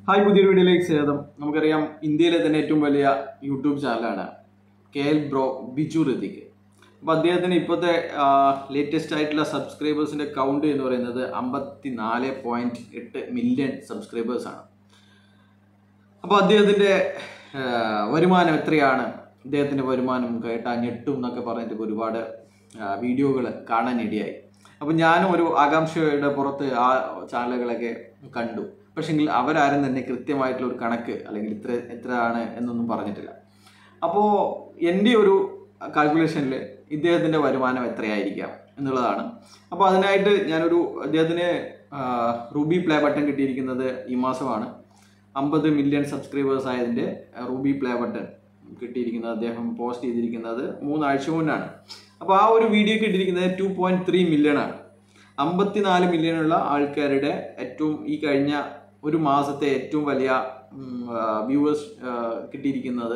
hi പുതിയൊരു വീഡിയോയിലേക്ക് സ്വാഗതം നമുക്കറിയാം ഇന്ത്യയിലെ തന്നെ ഏറ്റവും വലിയ യൂട്യൂബ് ചാനലാണ് K L bro Biju Rithik അപ്പോൾ അദ്ദേഹത്തിന് ഇപ്പോഴത്തെ ലേറ്റസ്റ്റ് ആയിട്ടുള്ള സബ്സ്ക്രൈബേഴ്സിൻ്റെ കൗണ്ട് എന്ന് പറയുന്നത് അമ്പത്തി നാല് പോയിൻറ്റ് എട്ട് മില്യൺ സബ്സ്ക്രൈബേഴ്സാണ് അപ്പോൾ അദ്ദേഹത്തിൻ്റെ വരുമാനം എത്രയാണ് അദ്ദേഹത്തിൻ്റെ വരുമാനം കേട്ടാ ഞെട്ടും എന്നൊക്കെ പറഞ്ഞിട്ട് ഒരുപാട് വീഡിയോകൾ കാണാനിടയായി അപ്പോൾ ഞാനും ഒരു ആകാംക്ഷയുടെ പുറത്ത് ആ ചാനലുകളൊക്കെ കണ്ടു പക്ഷെങ്കിൽ അവരാരും തന്നെ കൃത്യമായിട്ടുള്ള ഒരു കണക്ക് അല്ലെങ്കിൽ ഇത്ര എത്രയാണ് എന്നൊന്നും പറഞ്ഞിട്ടില്ല അപ്പോൾ എൻ്റെ ഒരു കാൽക്കുലേഷനിൽ ഇദ്ദേഹത്തിൻ്റെ വരുമാനം എത്രയായിരിക്കാം എന്നുള്ളതാണ് അപ്പോൾ അതിനായിട്ട് ഞാനൊരു അദ്ദേഹത്തിന് റൂബി പ്ലേ ബട്ടൺ കിട്ടിയിരിക്കുന്നത് ഈ മാസമാണ് അമ്പത് മില്യൺ സബ്സ്ക്രൈബേഴ്സ് ആയതിൻ്റെ റൂബി പ്ലേ ബട്ടൺ കിട്ടിയിരിക്കുന്നത് അദ്ദേഹം പോസ്റ്റ് ചെയ്തിരിക്കുന്നത് മൂന്നാഴ്ച മുന്നാണ് അപ്പോൾ ആ ഒരു വീഡിയോ കിട്ടിയിരിക്കുന്നത് ടു പോയിൻറ്റ് ത്രീ മില്യൺ ആണ് അമ്പത്തിനാല് മില്യണുള്ള ആൾക്കാരുടെ ഏറ്റവും ഈ കഴിഞ്ഞ ഒരു മാസത്തെ ഏറ്റവും വലിയ വ്യൂവേഴ്സ് കിട്ടിയിരിക്കുന്നത്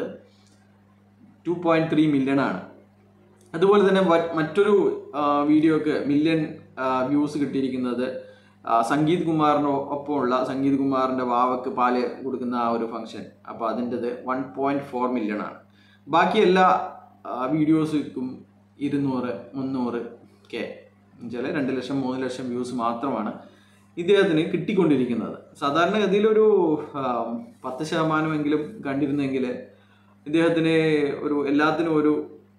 ടു പോയിൻറ്റ് ത്രീ മില്യൺ ആണ് അതുപോലെ തന്നെ വ- മറ്റൊരു വീഡിയോക്ക് മില്യൺ വ്യൂസ് കിട്ടിയിരിക്കുന്നത് ആ, സംഗീത് കുമാറിന് ഒപ്പമുള്ള സംഗീത് കുമാറിൻ്റെ വാവക്ക് പാല് കൊടുക്കുന്ന ആ ഒരു ഫംഗ്ഷൻ അപ്പോൾ അതിൻ്റെത് വൺ പോയിൻറ്റ് ഫോർ മില്യൺ ആണ് ബാക്കി എല്ലാ വീഡിയോസുക്കും ഇരുന്നൂറ് മുന്നൂറ് കെ എന്നുവെച്ചാൽ രണ്ട് ലക്ഷം മൂന്ന് ലക്ഷം വ്യൂസ് മാത്രമാണ് ഇദ്ദേഹത്തിന് കിട്ടിക്കൊണ്ടിരിക്കുന്നത് സാധാരണഗതിയിൽ ഒരു ആ, പത്ത് ശതമാനമെങ്കിലും കണ്ടിരുന്നെങ്കിൽ ഇദ്ദേഹത്തിന് ഒരു എല്ലാത്തിനും ഒരു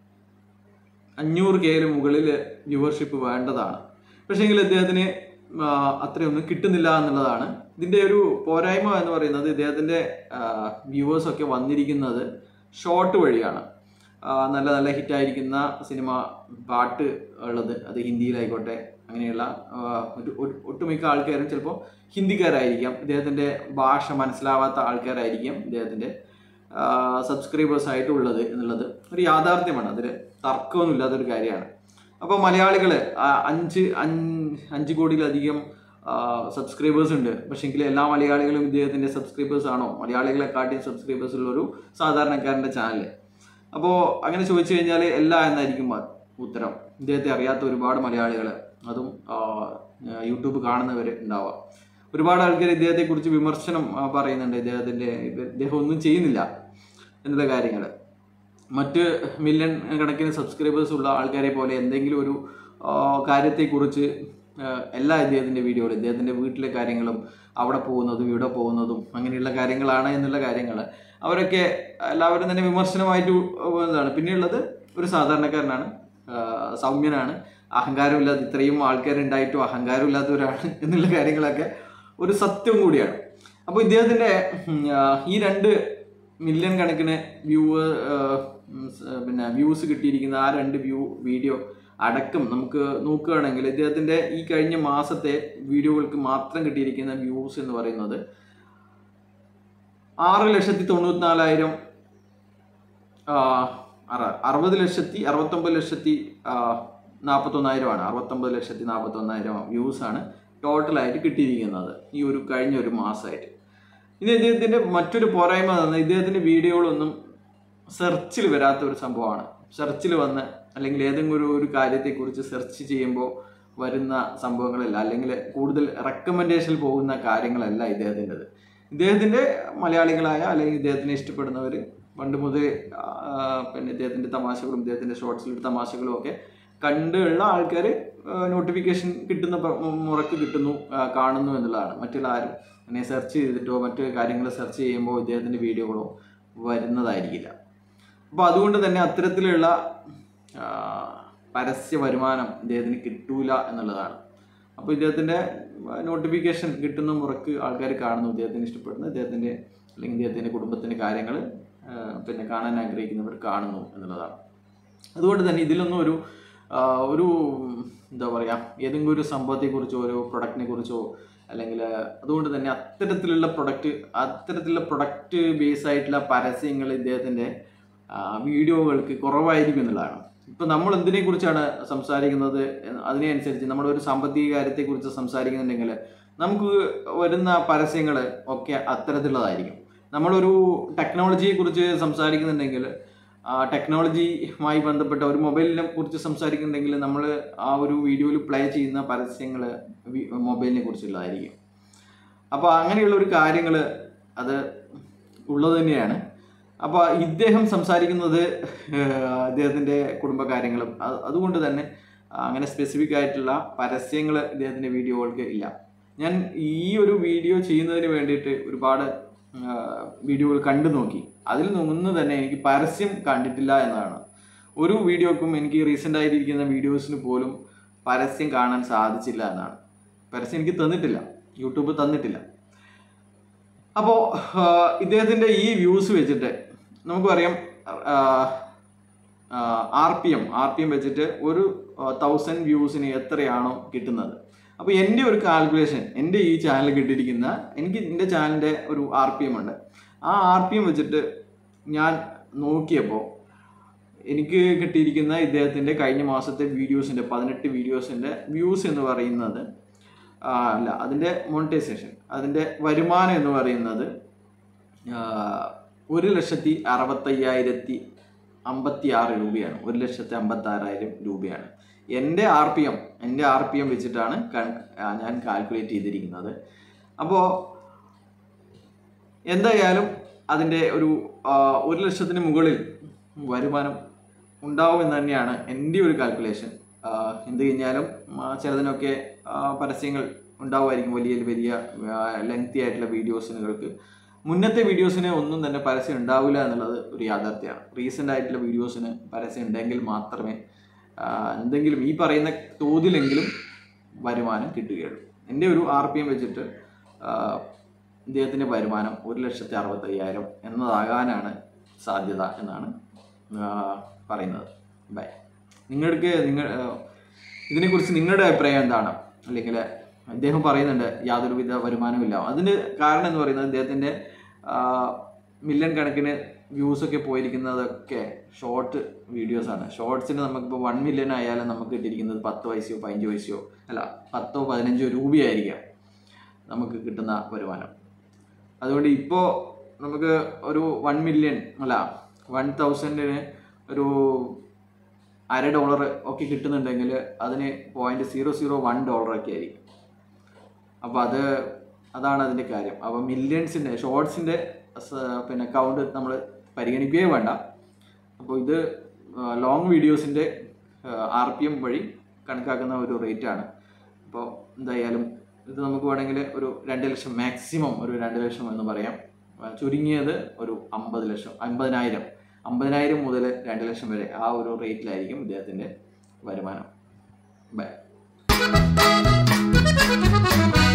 അഞ്ഞൂറ് കെയിന് മുകളിൽ വ്യൂവർഷിപ്പ് വേണ്ടതാണ് പക്ഷേങ്കിൽ അദ്ദേഹത്തിന് ആ, അത്രയൊന്നും കിട്ടുന്നില്ല എന്നുള്ളതാണ് ഇതിൻ്റെ ഒരു പോരായ്മ എന്ന് പറയുന്നത് ഇദ്ദേഹത്തിൻ്റെ വ്യൂവേഴ്സൊക്കെ വന്നിരിക്കുന്നത് ഷോർട്ട് വഴിയാണ് ആ, നല്ല നല്ല ഹിറ്റായിരിക്കുന്ന സിനിമ പാട്ട് ഉള്ളത് അത് ഹിന്ദിയിലായിക്കോട്ടെ അങ്ങനെയുള്ള ആ, ഒരു ഒരു- ഒട്ടുമിക്ക ആൾക്കാരും ചിലപ്പോൾ ഹിന്ദിക്കാരായിരിക്കാം ഇദ്ദേഹത്തിൻ്റെ ഭാഷ മനസ്സിലാവാത്ത ആൾക്കാരായിരിക്കാം ഇദ്ദേഹത്തിൻ്റെ സബ്സ്ക്രൈബേഴ്സ് ആയിട്ടുള്ളത് എന്നുള്ളത് ഒരു യാഥാർത്ഥ്യമാണ് അതിൽ തർക്കമൊന്നുമില്ലാത്തൊരു കാര്യമാണ് അപ്പോൾ മലയാളികൾ അഞ്ച് അഞ്ച് അഞ്ച് കോടിയിലധികം സബ്സ്ക്രൈബേഴ്സ് ഉണ്ട് പക്ഷേങ്കിൽ എല്ലാ മലയാളികളും ഇദ്ദേഹത്തിൻ്റെ സബ്സ്ക്രൈബേഴ്സ് ആണോ മലയാളികളെ കാട്ടി സബ്സ്ക്രൈബേഴ്സ് ഉള്ള ഒരു സാധാരണക്കാരൻ്റെ ചാനൽ അപ്പോൾ അങ്ങനെ ചോദിച്ചു കഴിഞ്ഞാൽ എല്ലാ എന്നായിരിക്കും മ- ഉത്തരം ഇദ്ദേഹത്തെ അറിയാത്ത ഒരുപാട് മലയാളികൾ അതും ആ, യൂട്യൂബ് കാണുന്നവർ ഉണ്ടാവുക ഒരുപാട് ആൾക്കാർ ഇദ്ദേഹത്തെക്കുറിച്ച് വിമർശനം ആ, പറയുന്നുണ്ട് ഇദ്ദേഹത്തിൻ്റെ ഇദ്ദേഹം ഒന്നും ചെയ്യുന്നില്ല എന്നുള്ള കാര്യങ്ങൾ മറ്റ് മില്യൺ കണക്കിന് സബ്സ്ക്രൈബേഴ്സ് ഉള്ള ആൾക്കാരെ പോലെ എന്തെങ്കിലും ഒരു ആ, കാര്യത്തെക്കുറിച്ച് ആ, എല്ലാ ഇദ്ദേഹത്തിൻ്റെ വീഡിയോകൾ ഇദ്ദേഹത്തിൻ്റെ വീട്ടിലെ കാര്യങ്ങളും അവിടെ പോകുന്നതും ഇവിടെ പോകുന്നതും അങ്ങനെയുള്ള കാര്യങ്ങളാണ് എന്നുള്ള കാര്യങ്ങൾ അവരൊക്കെ എല്ലാവരും തന്നെ വിമർശനമായിട്ട് പോകുന്നതാണ് പിന്നെയുള്ളത് ഒരു സാധാരണക്കാരനാണ് ആ, സൗമ്യനാണ് അഹങ്കാരമില്ലാത്ത ഇത്രയും ആൾക്കാരുണ്ടായിട്ടും അഹങ്കാരമില്ലാത്തവരാണ് എന്നുള്ള കാര്യങ്ങളൊക്കെ ഒരു സത്യം കൂടിയാണ് അപ്പോൾ ഇദ്ദേഹത്തിൻ്റെ ഉം, ആ, ഈ രണ്ട് മില്യൺ കണക്കിന് വ്യൂ പിന്നെ വ്യൂസ് കിട്ടിയിരിക്കുന്ന ആ രണ്ട് വ്യൂ വീഡിയോ അടക്കം നമുക്ക് നോക്കുകയാണെങ്കിൽ ഇദ്ദേഹത്തിൻ്റെ ഈ കഴിഞ്ഞ മാസത്തെ വീഡിയോകൾക്ക് മാത്രം കിട്ടിയിരിക്കുന്ന വ്യൂസ് എന്ന് പറയുന്നത് ആറ് ലക്ഷത്തി തൊണ്ണൂറ്റിനാലായിരം അറുപത് ലക്ഷത്തി അറുപത്തൊമ്പത് ലക്ഷത്തി നാൽപ്പത്തൊന്നായിരമാണ് അറുപത്തൊമ്പത് ലക്ഷത്തി നാൽപ്പത്തൊന്നായിരം വ്യൂസാണ് ടോട്ടലായിട്ട് കിട്ടിയിരിക്കുന്നത് ഈ ഒരു കഴിഞ്ഞ ഒരു മാസമായിട്ട് ഇനി ഇദ്ദേഹത്തിൻ്റെ മറ്റൊരു പോരായ്മ തന്നെ ഇദ്ദേഹത്തിൻ്റെ വീഡിയോകളൊന്നും സെർച്ചിൽ വരാത്ത ഒരു സംഭവമാണ് സെർച്ചിൽ വന്ന് അല്ലെങ്കിൽ ഏതെങ്കിലും ഒരു ഒരു കാര്യത്തെക്കുറിച്ച് സെർച്ച് ചെയ്യുമ്പോൾ വരുന്ന സംഭവങ്ങളല്ല അല്ലെങ്കിൽ കൂടുതൽ റെക്കമെൻഡേഷനിൽ പോകുന്ന കാര്യങ്ങളല്ല ഇദ്ദേഹത്തിൻ്റെത് ഇദ്ദേഹത്തിൻ്റെ മലയാളികളായ അല്ലെങ്കിൽ ഇദ്ദേഹത്തിനെ ഇഷ്ടപ്പെടുന്നവർ പണ്ട് മുതൽ ആ, പിന്നെ ഇദ്ദേഹത്തിൻ്റെ തമാശകളും ഇദ്ദേഹത്തിൻ്റെ ഷോർട്സിലുള്ള തമാശകളും ഒക്കെ കണ്ടുള്ള ആൾക്കാർ നോട്ടിഫിക്കേഷൻ കിട്ടുന്ന പ- മുറക്ക് കിട്ടുന്നു ആ, കാണുന്നു എന്നുള്ളതാണ് മറ്റുള്ള ആരും അങ്ങനെ സെർച്ച് ചെയ്തിട്ടോ മറ്റു കാര്യങ്ങൾ സെർച്ച് ചെയ്യുമ്പോൾ ഇദ്ദേഹത്തിൻ്റെ വീഡിയോകളോ വരുന്നതായിരിക്കില്ല അപ്പോൾ അതുകൊണ്ട് തന്നെ അത്തരത്തിലുള്ള ആ, പരസ്യ വരുമാനം ഇദ്ദേഹത്തിന് കിട്ടൂല എന്നുള്ളതാണ് അപ്പോൾ ഇദ്ദേഹത്തിൻ്റെ നോട്ടിഫിക്കേഷൻ കിട്ടുന്ന മുറക്ക് ആൾക്കാർ കാണുന്നു ഇദ്ദേഹത്തിന് ഇഷ്ടപ്പെടുന്ന ഇദ്ദേഹത്തിൻ്റെ അല്ലെങ്കിൽ ഇദ്ദേഹത്തിൻ്റെ കുടുംബത്തിൻ്റെ കാര്യങ്ങൾ പിന്നെ കാണാൻ ആഗ്രഹിക്കുന്നവർ കാണുന്നു എന്നുള്ളതാണ് അതുകൊണ്ട് തന്നെ ഇതിലൊന്നും ഒരു ആ, ഒരു എന്താ പറയുക ഏതെങ്കിലും ഒരു സംഭവത്തെക്കുറിച്ചോ ഒരു പ്രൊഡക്റ്റിനെ കുറിച്ചോ അല്ലെങ്കിൽ അതുകൊണ്ട് തന്നെ അത്തരത്തിലുള്ള പ്രൊഡക്റ്റ് അത്തരത്തിലുള്ള പ്രൊഡക്റ്റ് ബേസ് ആയിട്ടുള്ള പരസ്യങ്ങൾ ഇദ്ദേഹത്തിൻ്റെ ആ, വീഡിയോകൾക്ക് കുറവായിരിക്കും എന്നുള്ളതാണ് ഇപ്പം നമ്മൾ എന്തിനെ കുറിച്ചാണ് സംസാരിക്കുന്നത് എന്ന് അതിനനുസരിച്ച് നമ്മുടെ ഒരു സാമ്പത്തിക കാര്യത്തെക്കുറിച്ച് സംസാരിക്കുന്നുണ്ടെങ്കിൽ നമുക്ക് വരുന്ന പരസ്യങ്ങൾ ഒക്കെ അത്തരത്തിലുള്ളതായിരിക്കും നമ്മളൊരു ടെക്നോളജിയെ കുറിച്ച് സംസാരിക്കുന്നുണ്ടെങ്കിൽ ആ ടെക്നോളജിയുമായി ബന്ധപ്പെട്ട ഒരു മൊബൈലിനെ കുറിച്ച് സംസാരിക്കുന്നുണ്ടെങ്കിൽ നമ്മൾ ആ ഒരു വീഡിയോയിൽ പ്ലേ ചെയ്യുന്ന പരസ്യങ്ങൾ മൊബൈലിനെ കുറിച്ചുള്ളതായിരിക്കും അപ്പോൾ അങ്ങനെയുള്ള ഒരു കാര്യങ്ങൾ അത് ഉള്ളത് തന്നെയാണ് അപ്പോൾ ഇദ്ദേഹം സംസാരിക്കുന്നത് ഏഹ്, ഇദ്ദേഹത്തിൻ്റെ കുടുംബകാര്യങ്ങളും അത് അതുകൊണ്ട് തന്നെ അങ്ങനെ സ്പെസിഫിക് ആയിട്ടുള്ള പരസ്യങ്ങൾ ഇദ്ദേഹത്തിൻ്റെ വീഡിയോകൾക്ക് ഇല്ല ഞാൻ ഈ ഒരു വീഡിയോ ചെയ്യുന്നതിന് വേണ്ടിയിട്ട് ഒരുപാട് ആ, വീഡിയോകൾ കണ്ടു നോക്കി അതിൽ നിന്നൊന്നും തന്നെ എനിക്ക് പരസ്യം കണ്ടിട്ടില്ല എന്നതാണ് ഒരു വീഡിയോക്കും എനിക്ക് റീസെൻ്റ് ആയിരിക്കുന്ന വീഡിയോസിന് പോലും പരസ്യം കാണാൻ സാധിച്ചില്ല എന്നാണ് പരസ്യം എനിക്ക് തന്നിട്ടില്ല യൂട്യൂബ് തന്നിട്ടില്ല അപ്പോൾ ഇദ്ദേഹത്തിൻ്റെ ഈ വ്യൂസ് വെച്ചിട്ട് നമുക്ക് പറയാം R P M R P M വെച്ചിട്ട് ഒരു തൗസൻഡ് വ്യൂസിന് എത്രയാണോ കിട്ടുന്നത് അപ്പോൾ എൻ്റെ ഒരു കാൽക്കുലേഷൻ എൻ്റെ ഈ ചാനൽ കിട്ടിയിരിക്കുന്ന എനിക്ക് എൻ്റെ ചാനലിൻ്റെ ഒരു ആർ പി എം ഉണ്ട് ആ ആർ പി എം വെച്ചിട്ട് ഞാൻ നോക്കിയപ്പോൾ എനിക്ക് കിട്ടിയിരിക്കുന്ന ഇദ്ദേഹത്തിൻ്റെ കഴിഞ്ഞ മാസത്തെ വീഡിയോസിൻ്റെ പതിനെട്ട് വീഡിയോസിൻ്റെ വ്യൂസ് എന്ന് പറയുന്നത് ആ, അല്ല അതിൻ്റെ മോണിറ്റൈസേഷൻ അതിൻ്റെ വരുമാനം എന്ന് പറയുന്നത് ആ, ഒരു ലക്ഷത്തി അറുപത്തയ്യായിരത്തി അമ്പത്തി ആറ് രൂപയാണ് ഒരു ലക്ഷത്തി അമ്പത്തി ആറായിരം രൂപയാണ് എൻ്റെ ആർ പി എം എൻ്റെ ആർ പി എം വെച്ചിട്ടാണ് ക- ആ, ഞാൻ കാൽക്കുലേറ്റ് ചെയ്തിരിക്കുന്നത് അപ്പോൾ എന്തായാലും അതിൻ്റെ ഒരു ആ, ഒരു ലക്ഷത്തിന് മുകളിൽ വരുമാനം ഉണ്ടാവുമെന്ന് തന്നെയാണ് എൻ്റെ ഒരു കാൽക്കുലേഷൻ എന്ത് കഴിഞ്ഞാലും ആ, ചിലതിനൊക്കെ ആ, പരസ്യങ്ങൾ ഉണ്ടാവുമായിരിക്കും വലിയ വലിയ ലെങ്തി ആയിട്ടുള്ള വീഡിയോസിനുകൾക്ക് മുന്നത്തെ വീഡിയോസിന് ഒന്നും തന്നെ പരസ്യം ഉണ്ടാവില്ല എന്നുള്ളത് ഒരു യാഥാർത്ഥ്യമാണ് റീസെൻ്റ് ആയിട്ടുള്ള വീഡിയോസിന് പരസ്യം ഉണ്ടെങ്കിൽ മാത്രമേ ആ, എന്തെങ്കിലും ഈ പറയുന്ന തോതിലെങ്കിലും വരുമാനം കിട്ടുകയുള്ളൂ എൻ്റെ ഒരു ആർ പി എം വെച്ചിട്ട് ആ, ഇദ്ദേഹത്തിൻ്റെ വരുമാനം ഒരു ലക്ഷത്തി അറുപത്തയ്യായിരം എന്നതാകാനാണ് സാധ്യത എന്നാണ് ആ, പറയുന്നത് ബൈ നിങ്ങൾക്ക് നിങ്ങൾ ആ, ഇതിനെക്കുറിച്ച് നിങ്ങളുടെ അഭിപ്രായം എന്താണ് അല്ലെങ്കിൽ അദ്ദേഹം പറയുന്നുണ്ട് യാതൊരുവിധ വരുമാനമില്ല അതിന് കാരണം എന്ന് പറയുന്നത് അദ്ദേഹത്തിൻ്റെ മില്യൺ കണക്കിന് വ്യൂസ് ഒക്കെ പോയിരിക്കുന്നതൊക്കെ ഷോർട്ട് വീഡിയോസാണ് ഷോർട്സിന് നമുക്കിപ്പോൾ വൺ മില്യൺ ആയാലും നമുക്ക് കിട്ടിയിരിക്കുന്നത് പത്ത് പൈസയോ പതിനഞ്ച് പൈസയോ അല്ല പത്തോ പതിനഞ്ചോ രൂപയായിരിക്കാം നമുക്ക് കിട്ടുന്ന വരുമാനം അതുകൊണ്ട് ഇപ്പോൾ നമുക്ക് ഒരു വൺ മില്യൺ അല്ല വൺ തൗസൻഡിന് ഒരു അര ഡോളർ ഒക്കെ കിട്ടുന്നുണ്ടെങ്കിൽ അതിന് പോയിന്റ് സീറോ സീറോ വൺ ഡോളറൊക്കെ ആയിരിക്കും അപ്പോൾ അത് അതാണ് അതിൻ്റെ കാര്യം അപ്പോൾ മില്യൺസിൻ്റെ ഷോർട്സിൻ്റെ പിന്നെ കൗണ്ട് നമ്മൾ പരിഗണിക്കുകയേ വേണ്ട അപ്പോൾ ഇത് ലോങ് വീഡിയോസിൻ്റെ ആർ പി എം വഴി കണക്കാക്കുന്ന ഒരു റേറ്റാണ് അപ്പോൾ എന്തായാലും ഇത് നമുക്ക് വേണമെങ്കിൽ ഒരു രണ്ട് ലക്ഷം മാക്സിമം ഒരു രണ്ട് ലക്ഷം എന്ന് പറയാം ആ, ചുരുങ്ങിയത് ഒരു അമ്പത് ലക്ഷം അമ്പതിനായിരം അമ്പതിനായിരം മുതൽ രണ്ട് ലക്ഷം വരെ ആ ഒരു റേറ്റിലായിരിക്കും ഇദ്ദേഹത്തിൻ്റെ വരുമാനം ബൈ